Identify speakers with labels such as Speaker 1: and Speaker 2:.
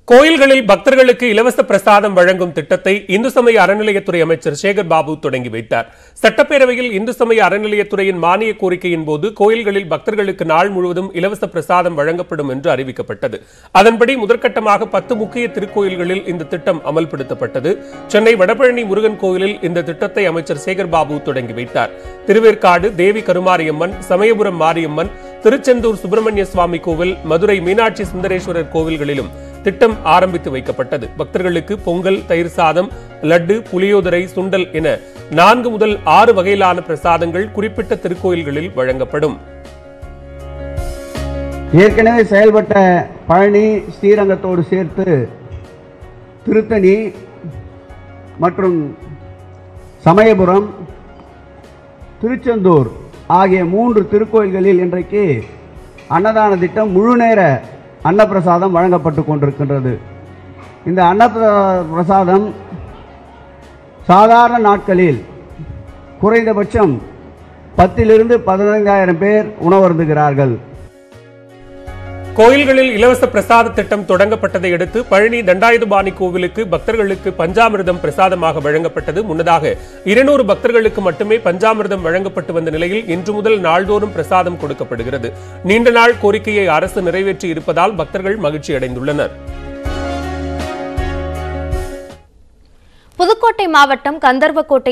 Speaker 1: கோயில்களில் பக்தர்களுக்கு இலவச பிரசாதம் வழங்கும் திட்டத்தை இந்து சமய அறநிலையத்துறை அமைச்சர் சேகர் பாபு தொடங்கி வைத்தார் சட்டப்பேரவையில் இந்து சமய அறநிலையத்துறையின் மானிய கோரிக்கையின் போது கோயில்களில் பக்தர்களுக்கு நாள் முழுவதும் இலவச பிரசாதம் வழங்கப்படும் என்று அறிவிக்கப்பட்டது அதன்படி முதற்கட்டமாக பத்து முக்கிய திருக்கோயில்களில் இந்த திட்டம் அமல்படுத்தப்பட்டது சென்னை வடபழனி முருகன் கோயிலில் இந்த திட்டத்தை அமைச்சர் சேகர் பாபு தொடங்கி வைத்தார் திருவேற்காடு தேவி கருமாரியம்மன் சமயபுரம் மாரியம்மன் திருச்செந்தூர் சுப்பிரமணிய சுவாமி கோவில் மதுரை மீனாட்சி சுந்தரேஸ்வரர் கோவில்களிலும் திட்டம் ஆரம்பித்து வைக்கப்பட்டது பக்தர்களுக்கு பொங்கல் தயிர் சாதம் லட்டு புளியோதரை சுண்டல் என நான்கு முதல் ஆறு வகையிலான பிரசாதங்கள் குறிப்பிட்ட திருக்கோயில்களில் வழங்கப்படும்
Speaker 2: ஏற்கனவே செயல்பட்ட பழனி ஸ்ரீரங்கத்தோடு சேர்த்து திருத்தணி மற்றும் சமயபுரம் திருச்செந்தூர் ஆகிய மூன்று திருக்கோயில்களில் இன்றைக்கு அன்னதான திட்டம் முழு நேர அன்னப்பிரசாதம் வழங்கப்பட்டு கொண்டிருக்கின்றது இந்த அன்னப்பிரசாதம் சாதாரண நாட்களில் குறைந்தபட்சம் பத்திலிருந்து பதினைந்தாயிரம் பேர் உணவருந்துகிறார்கள்
Speaker 1: கோயில்களில் இலவச பிரசாத திட்டம் தொடங்கப்பட்டதை அடுத்து பழனி தண்டாயுதபாணி கோவிலுக்கு பக்தர்களுக்கு பஞ்சாமிர்தம் பிரசாதமாக வழங்கப்பட்டது முன்னதாக இருநூறு பக்தர்களுக்கு மட்டுமே பஞ்சாமிர்தம் வழங்கப்பட்டு வந்த நிலையில் இன்று முதல் நாள்தோறும் பிரசாதம் கொடுக்கப்படுகிறது நீண்ட நாள் கோரிக்கையை அரசு நிறைவேற்றி இருப்பதால் பக்தர்கள் மகிழ்ச்சி அடைந்துள்ளனர்
Speaker 3: புதுக்கோட்டை மாவட்டம் கந்தர்வக்கோட்டை